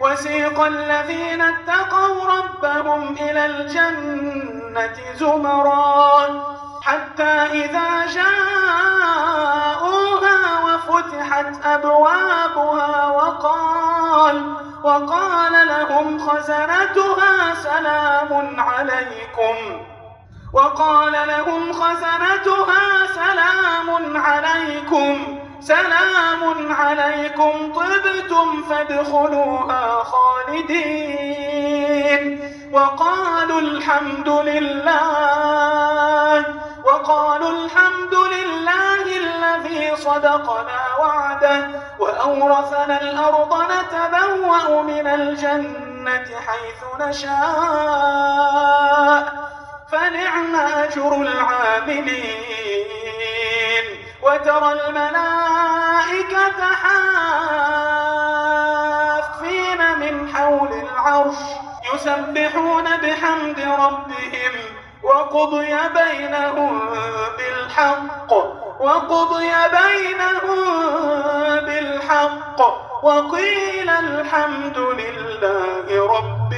وسيق الذين اتقوا ربهم إلى الجنة زمرا حتى إذا جاءوها وفتحت أبوابها وقال وقال لهم خزنتها سلام عليكم وقال لهم خزنتها سلام عليكم سلام عليكم طبتم فادخلوها خالدين وقالوا الحمد لله وقالوا الحمد لله الذي صدقنا وعده وأورثنا الأرض نتبوأ من الجنة حيث نشاء فنعم أجر العاملين وترى الملائكة حافين من حول العرش يسبحون بحمد ربهم وقضي بينهم بالحق وقضي بينهم بالحق وقيل الحمد لله رب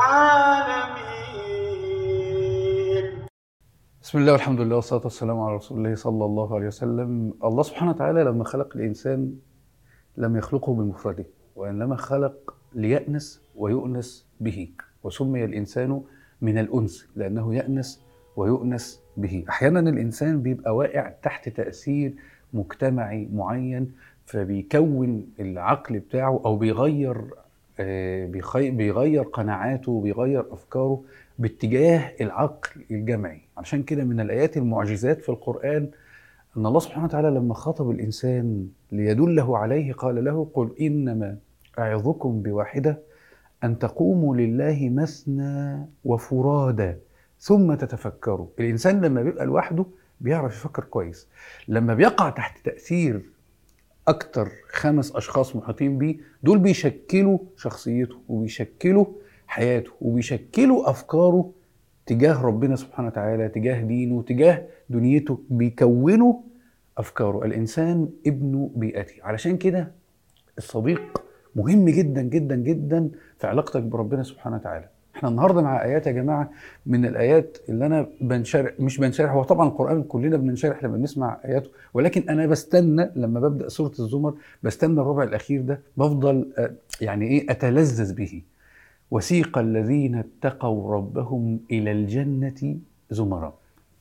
العالمين بسم الله والحمد لله والصلاة والسلام على رسول الله صلى الله عليه وسلم الله سبحانه وتعالى لما خلق الإنسان لم يخلقه بمفرده وإنما خلق ليأنس ويؤنس به وسمي الإنسان من الأنس لأنه يأنس ويؤنس به أحيانا الإنسان بيبقى واقع تحت تأثير مجتمعي معين فبيكون العقل بتاعه أو بيغير آه، بيخي- بيغير قناعاته بيغير أفكاره باتجاه العقل الجمعي عشان كده من الآيات المعجزات في القرآن أن الله سبحانه وتعالى لما خاطب الإنسان ليدله عليه قال له قل إنما أعظكم بواحدة أن تقوموا لله مثنى وفرادى ثم تتفكروا الإنسان لما بيبقى لوحده بيعرف يفكر كويس لما بيقع تحت تأثير أكتر خمس أشخاص محيطين بيه دول بيشكلوا شخصيته وبيشكلوا حياته وبيشكلوا أفكاره تجاه ربنا سبحانه وتعالى تجاه دينه تجاه دنيته بيكونوا أفكاره الإنسان ابن بيئته علشان كده الصديق مهم جدا جدا جدا في علاقتك بربنا سبحانه وتعالى احنا النهارده مع ايات يا جماعه من الايات اللي انا بنشرح مش بنشرح هو طبعا القران كلنا بننشرح لما بنسمع اياته ولكن انا بستنى لما ببدا سوره الزمر بستنى الربع الاخير ده بفضل آه، يعني ايه اتلذذ به وسيق الذين اتقوا ربهم الى الجنه زمرا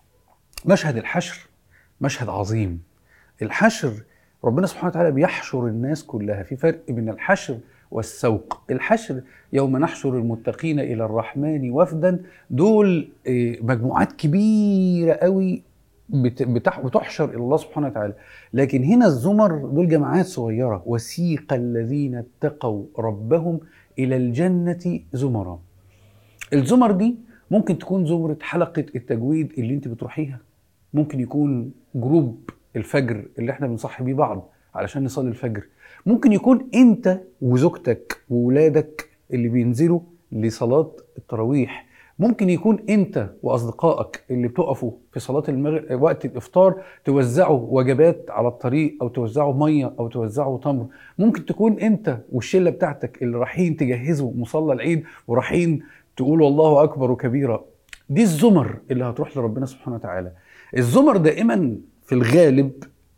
مشهد الحشر مشهد عظيم الحشر ربنا سبحانه وتعالى بيحشر الناس كلها في فرق بين الحشر والسوق الحشر يوم نحشر المتقين الى الرحمن وفدا دول آه، مجموعات كبيره قوي بت- بتح- بتحشر الى الله سبحانه وتعالى لكن هنا الزمر دول جماعات صغيره وسيق الذين اتقوا ربهم الى الجنه زمرا الزمر دي ممكن تكون زمرة حلقة التجويد اللي انت بتروحيها ممكن يكون جروب الفجر اللي احنا بنصحي بيه بعض علشان نصلي الفجر ممكن يكون انت وزوجتك وولادك اللي بينزلوا لصلاة التراويح ممكن يكون انت واصدقائك اللي بتقفوا في صلاه المغرب وقت الافطار توزعوا وجبات على الطريق او توزعوا ميه او توزعوا تمر ممكن تكون انت والشله بتاعتك اللي رايحين تجهزوا مصلى العيد ورايحين تقولوا الله اكبر كبيرا دي الزمر اللي هتروح لربنا سبحانه وتعالى الزمر دائما في الغالب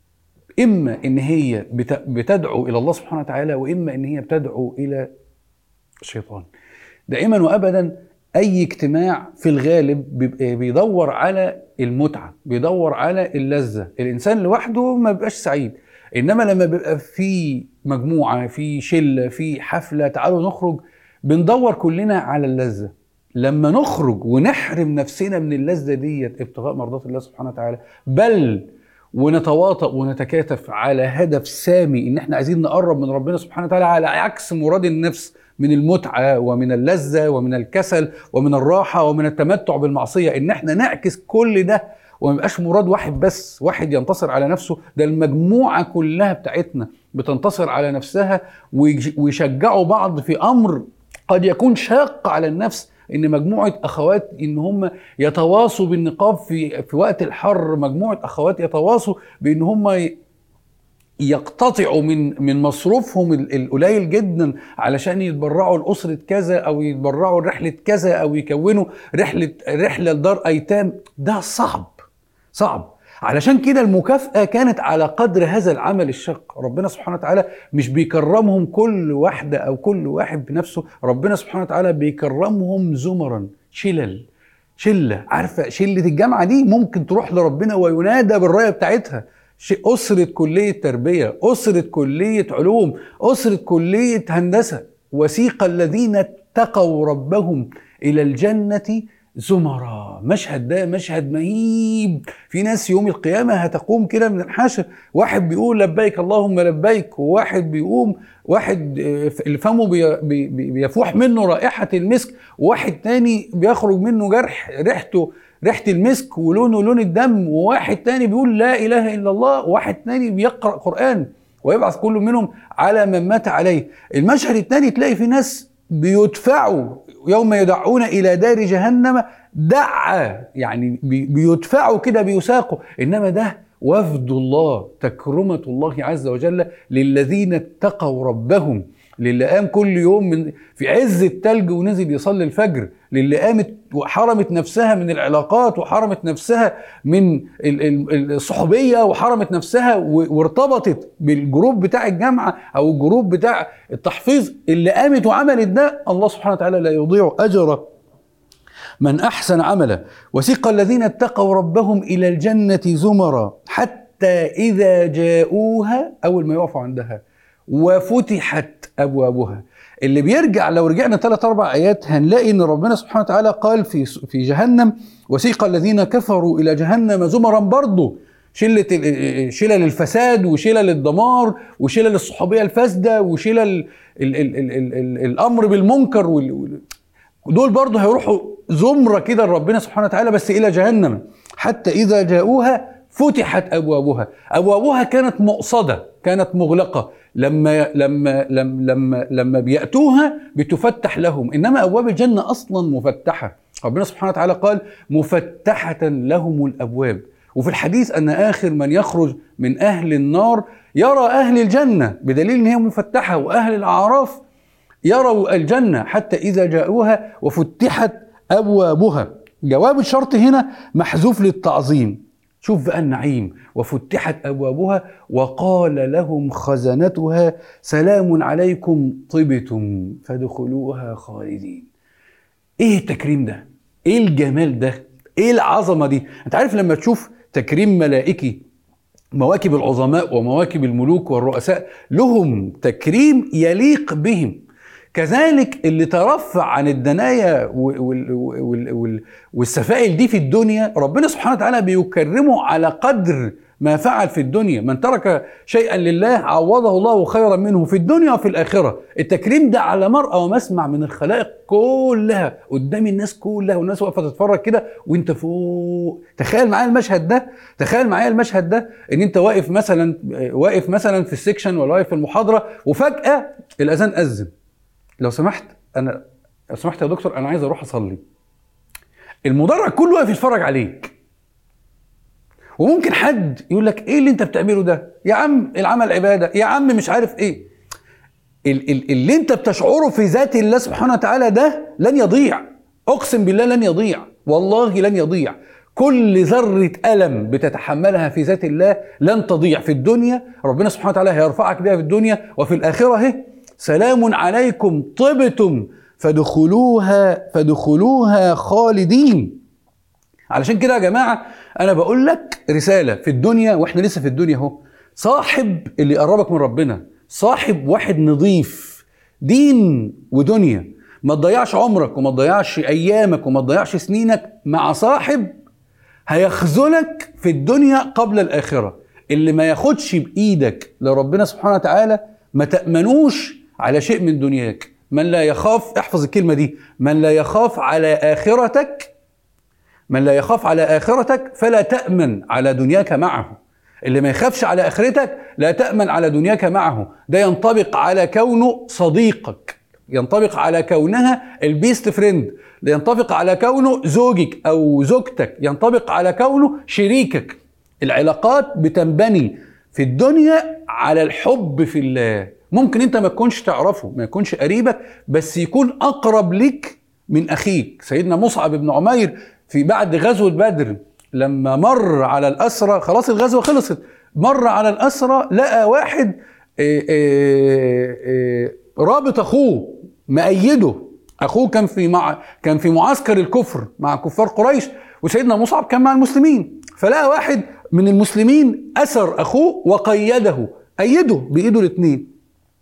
اما ان هي بت- بتدعو الى الله سبحانه وتعالى واما ان هي بتدعو الى الشيطان دائما وابدا اي اجتماع في الغالب بيبقى بيدور على المتعه بيدور على اللذه الانسان لوحده ما بيبقاش سعيد انما لما بيبقى في مجموعه في شله في حفله تعالوا نخرج بندور كلنا على اللذه لما نخرج ونحرم نفسنا من اللذه ديت ابتغاء مرضات الله سبحانه وتعالى بل ونتواطأ ونتكاتف على هدف سامي ان احنا عايزين نقرب من ربنا سبحانه وتعالى على عكس مراد النفس من المتعه ومن اللذه ومن الكسل ومن الراحه ومن التمتع بالمعصيه ان احنا نعكس كل ده وما يبقاش مراد واحد بس واحد ينتصر على نفسه ده المجموعه كلها بتاعتنا بتنتصر على نفسها ويج- ويشجعوا بعض في امر قد يكون شاق على النفس ان مجموعه اخوات ان هم يتواصوا بالنقاب في في وقت الحر مجموعه اخوات يتواصوا بان هم ي- يقتطعوا من من مصروفهم ال- القليل جدا علشان يتبرعوا لاسره كذا او يتبرعوا لرحله كذا او يكونوا رحله رحله لدار ايتام ده صعب صعب علشان كده المكافأة كانت على قدر هذا العمل الشاق ربنا سبحانه وتعالى مش بيكرمهم كل واحدة أو كل واحد بنفسه ربنا سبحانه وتعالى بيكرمهم زمرا شلل شلة عارفة شلة الجامعة دي ممكن تروح لربنا وينادى بالراية بتاعتها ش- أسرة كلية تربية أسرة كلية علوم أسرة كلية هندسة وسيق الذين اتقوا ربهم إلى الجنة زمرا مشهد ده مشهد مهيب في ناس يوم القيامة هتقوم كده من الحشر واحد بيقول لبيك اللهم لبيك وواحد بيقوم واحد آه، اللي فمه بي- بي- بي- بيفوح منه رائحة المسك وواحد تاني بيخرج منه جرح ريحته ريحة المسك ولونه لون الدم وواحد تاني بيقول لا إله إلا الله وواحد تاني بيقرأ قرآن ويبعث كل منهم على من مات عليه المشهد الثاني تلاقي في ناس بيدفعوا يوم يدعون الى دار جهنم دعا يعني بي- بيدفعوا كده بيساقوا انما ده وفد الله تكرمة الله عز وجل للذين اتقوا ربهم للي قام كل يوم من في عز التلج ونزل يصلي الفجر للي قامت وحرمت نفسها من العلاقات وحرمت نفسها من ال- ال- الصحوبيه وحرمت نفسها و- وارتبطت بالجروب بتاع الجامعه او الجروب بتاع التحفيظ اللي قامت وعملت ده الله سبحانه وتعالى لا يضيع اجر من احسن عملا وسيق الذين اتقوا ربهم الى الجنه زمرا حتى اذا جاءوها اول ما يقفوا عندها وفتحت ابوابها اللي بيرجع لو رجعنا ثلاث اربع ايات هنلاقي ان ربنا سبحانه وتعالى قال في في جهنم وسيق الذين كفروا الى جهنم زمرا برضه شله ال- شلل الفساد وشلل الدمار وشلل الصحوبيه الفاسده وشلل ال ال ال ال ال ال الامر بالمنكر وال- وال- دول برضه هيروحوا زمره كده لربنا سبحانه وتعالى بس الى جهنم حتى اذا جاءوها فتحت ابوابها ابوابها كانت مؤصده كانت مغلقه لما لما لما لما لما بياتوها بتفتح لهم انما ابواب الجنه اصلا مفتحه ربنا سبحانه وتعالى قال مفتحه لهم الابواب وفي الحديث ان اخر من يخرج من اهل النار يرى اهل الجنه بدليل ان هي مفتحه واهل الاعراف يروا الجنة حتى إذا جاءوها وفتحت أبوابها جواب الشرط هنا محذوف للتعظيم شوف بقى النعيم وفتحت أبوابها وقال لهم خزنتها سلام عليكم طبتم فادخلوها خالدين ايه التكريم ده ايه الجمال ده ايه العظمه دي انت عارف لما تشوف تكريم ملائكي مواكب العظماء ومواكب الملوك والرؤساء لهم تكريم يليق بهم كذلك اللي ترفع عن الدنايا وال- وال- وال- وال- والسفائل دي في الدنيا ربنا سبحانه وتعالى بيكرمه على قدر ما فعل في الدنيا من ترك شيئا لله عوضه الله خيرا منه في الدنيا وفي الآخرة التكريم ده على مرأى ومسمع من الخلائق كلها قدام الناس كلها والناس واقفة تتفرج كده وانت فوق تخيل معايا المشهد ده تخيل معايا المشهد ده ان انت واقف مثلا واقف مثلا في السكشن ولا واقف في المحاضرة وفجأة الأذان أذن لو سمحت انا لو سمحت يا دكتور انا عايز اروح اصلي المدرج كله واقف يتفرج عليك وممكن حد يقول لك ايه اللي انت بتعمله ده يا عم العمل عباده يا عم مش عارف ايه ال- ال- اللي انت بتشعره في ذات الله سبحانه وتعالى ده لن يضيع اقسم بالله لن يضيع والله لن يضيع كل ذرة ألم بتتحملها في ذات الله لن تضيع في الدنيا ربنا سبحانه وتعالى هيرفعك بها في الدنيا وفي الآخرة اهي سلام عليكم طبتم فادخلوها فادخلوها خالدين علشان كده يا جماعه انا بقول لك رساله في الدنيا واحنا لسه في الدنيا اهو صاحب اللي يقربك من ربنا صاحب واحد نظيف دين ودنيا ما تضيعش عمرك وما تضيعش ايامك وما تضيعش سنينك مع صاحب هيخذلك في الدنيا قبل الاخره اللي ما ياخدش بايدك لربنا سبحانه وتعالى ما تامنوش على شيء من دنياك من لا يخاف احفظ الكلمه دي من لا يخاف على اخرتك من لا يخاف على آخرتك فلا تأمن على دنياك معه اللي ما يخافش على آخرتك لا تأمن على دنياك معه ده ينطبق على كونه صديقك ينطبق على كونها البيست فريند ينطبق على كونه زوجك أو زوجتك ينطبق على كونه شريكك العلاقات بتنبني في الدنيا على الحب في الله ممكن انت ما تكونش تعرفه ما يكونش قريبك بس يكون اقرب لك من اخيك سيدنا مصعب بن عمير في بعد غزوه بدر لما مر على الاسرى خلاص الغزوه خلصت مر على الاسرى لقى واحد آه، آه، آه، رابط اخوه مأيده اخوه كان في مع كان في معسكر الكفر مع كفار قريش وسيدنا مصعب كان مع المسلمين فلقى واحد من المسلمين اسر اخوه وقيده ايده بايده الاثنين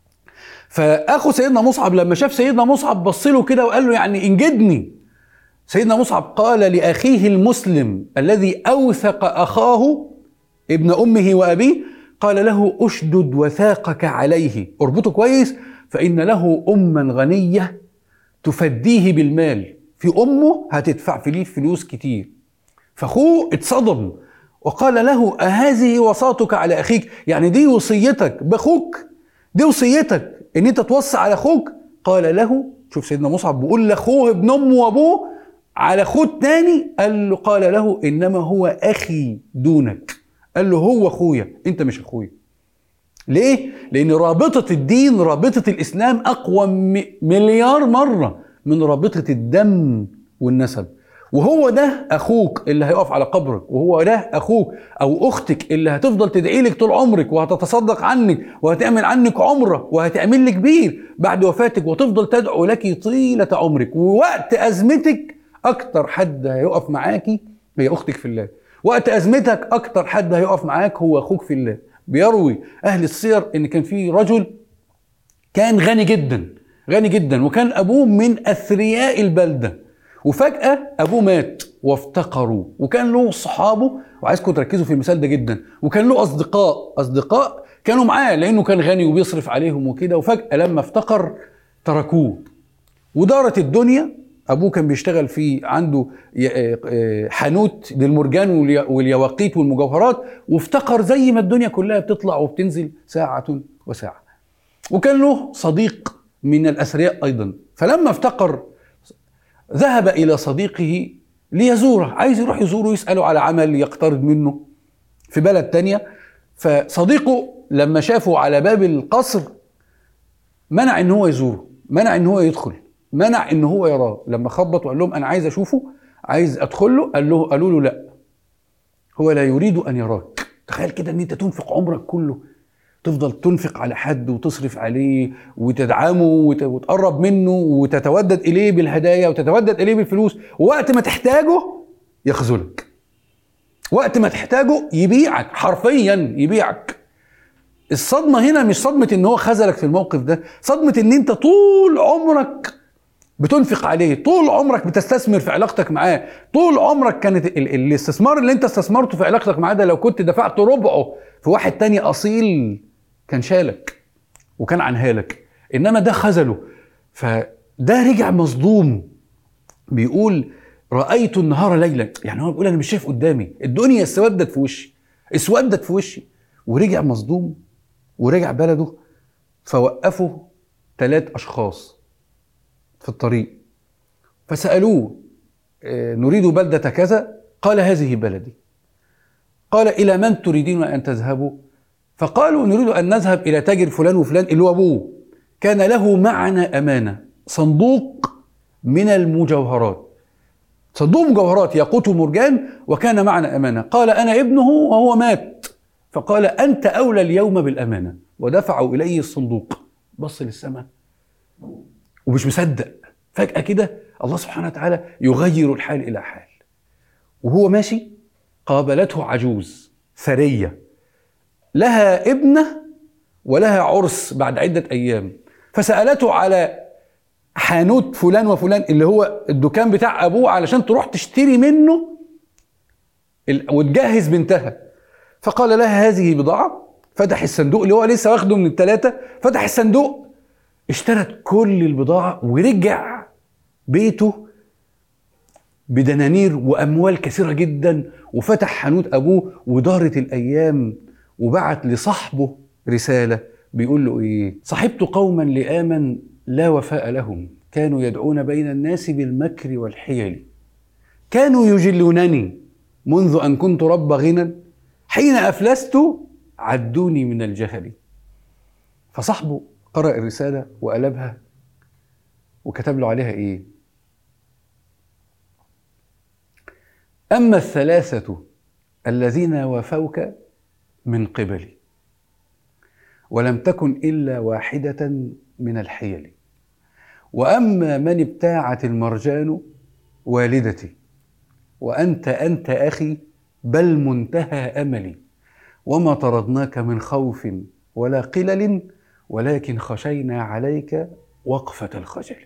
فاخو سيدنا مصعب لما شاف سيدنا مصعب بص له كده وقال له يعني انجدني سيدنا مصعب قال لاخيه المسلم الذي اوثق اخاه ابن امه وابيه قال له اشدد وثاقك عليه اربطه كويس فان له اما غنيه تفديه بالمال في امه هتدفع فيه فلوس كتير فاخوه اتصدم وقال له أهذه وصاتك على أخيك يعني دي وصيتك بأخوك دي وصيتك إن أنت توصي على أخوك قال له شوف سيدنا مصعب بيقول لأخوه ابن أمه وأبوه على أخوه التاني قال له قال له إنما هو أخي دونك قال له هو أخويا أنت مش أخويا ليه؟ لأن رابطة الدين رابطة الإسلام أقوى م- مليار مرة من رابطة الدم والنسب وهو ده أخوك اللي هيقف على قبرك وهو ده أخوك أو أختك اللي هتفضل تدعي لك طول عمرك وهتتصدق عنك وهتعمل عنك عمرة وهتعمل لك بير بعد وفاتك وتفضل تدعو لك طيلة عمرك ووقت أزمتك أكتر حد هيقف معاكي هي أختك في الله وقت أزمتك أكتر حد هيقف معاك هو أخوك في الله بيروي أهل السير إن كان في رجل كان غني جدا غني جدا وكان أبوه من أثرياء البلدة وفجأة أبوه مات وافتقروا وكان له صحابه وعايزكم تركزوا في المثال ده جدا وكان له أصدقاء أصدقاء كانوا معاه لأنه كان غني وبيصرف عليهم وكده وفجأة لما افتقر تركوه ودارت الدنيا ابوه كان بيشتغل في عنده ي- آه، آه، حانوت للمرجان واليا- واليواقيت والمجوهرات وافتقر زي ما الدنيا كلها بتطلع وبتنزل ساعة وساعة وكان له صديق من الأثرياء أيضا فلما افتقر ذهب إلى صديقه ليزوره عايز يروح يزوره يسأله على عمل يقترض منه في بلد تانية فصديقه لما شافه على باب القصر منع ان هو يزوره منع ان هو يدخل منع ان هو يراه لما خبط وقال لهم انا عايز اشوفه عايز ادخل له قال له قالوا له لا هو لا يريد ان يراك تخيل كده ان انت تنفق عمرك كله تفضل تنفق على حد وتصرف عليه وتدعمه وت- وتقرب منه وتتودد اليه بالهدايا وتتودد اليه بالفلوس ووقت ما تحتاجه يخذلك وقت ما تحتاجه يبيعك حرفيا يبيعك الصدمه هنا مش صدمه ان هو خذلك في الموقف ده صدمه ان انت طول عمرك بتنفق عليه طول عمرك بتستثمر في علاقتك معاه طول عمرك كانت ال- ال- الاستثمار اللي انت استثمرته في علاقتك معاه ده لو كنت دفعت ربعه في واحد تاني اصيل كان شالك وكان عنها لك انما ده خذله فده رجع مصدوم بيقول رايت النهار ليلا يعني هو بيقول انا مش شايف قدامي الدنيا اسودت في وشي اسودت في وشي ورجع مصدوم ورجع بلده فوقفوا ثلاث اشخاص في الطريق فسالوه آه، نريد بلده كذا قال هذه بلدي قال الى من تريدون ان تذهبوا فقالوا نريد ان نذهب الى تاجر فلان وفلان اللي هو ابوه كان له معنا امانه صندوق من المجوهرات صندوق مجوهرات ياقوت ومرجان وكان معنا امانه قال انا ابنه وهو مات فقال انت اولى اليوم بالامانه ودفعوا اليه الصندوق بص للسماء ومش مصدق فجاه كده الله سبحانه وتعالى يغير الحال الى حال وهو ماشي قابلته عجوز ثريه لها ابنه ولها عرس بعد عده ايام فسالته على حانوت فلان وفلان اللي هو الدكان بتاع ابوه علشان تروح تشتري منه ال- وتجهز بنتها فقال لها هذه بضاعه فتح الصندوق اللي هو لسه واخده من الثلاثه فتح الصندوق اشترت كل البضاعه ورجع بيته بدنانير واموال كثيره جدا وفتح حانوت ابوه ودارت الايام وبعت لصاحبه رساله بيقول له ايه صحبت قوما لآما لا وفاء لهم كانوا يدعون بين الناس بالمكر والحيل كانوا يجلونني منذ ان كنت رب غنى حين افلست عدوني من الجهل فصاحبه قرأ الرسالة وقلبها وكتب له عليها إيه أما الثلاثة الذين وفوك من قبلي ولم تكن إلا واحدة من الحيل وأما من ابتاعت المرجان والدتي وأنت أنت أخي بل منتهى أملي وما طردناك من خوف ولا قلل ولكن خشينا عليك وقفة الخجل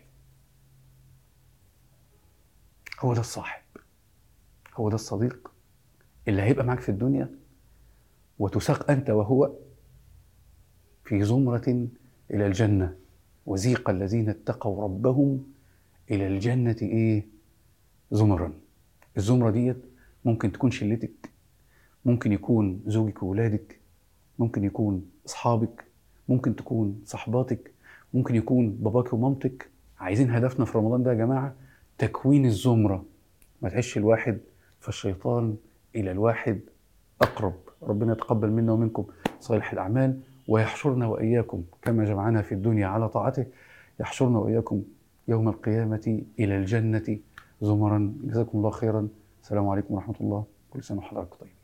هو ده الصاحب هو ده الصديق اللي هيبقى معاك في الدنيا وتساق أنت وهو في زمرة إلى الجنة وزيق الذين اتقوا ربهم إلى الجنة إيه زمرا الزمرة ديت ممكن تكون شلتك ممكن يكون زوجك وولادك ممكن يكون أصحابك ممكن تكون صحباتك ممكن يكون باباك ومامتك عايزين هدفنا في رمضان ده يا جماعة تكوين الزمرة ما تعيش الواحد فالشيطان إلى الواحد أقرب ربنا يتقبل منا ومنكم صالح الأعمال ويحشرنا وإياكم كما جمعنا في الدنيا على طاعته يحشرنا وإياكم يوم القيامة إلى الجنة زمرا جزاكم الله خيرا السلام عليكم ورحمة الله كل سنة وحضراتكم طيب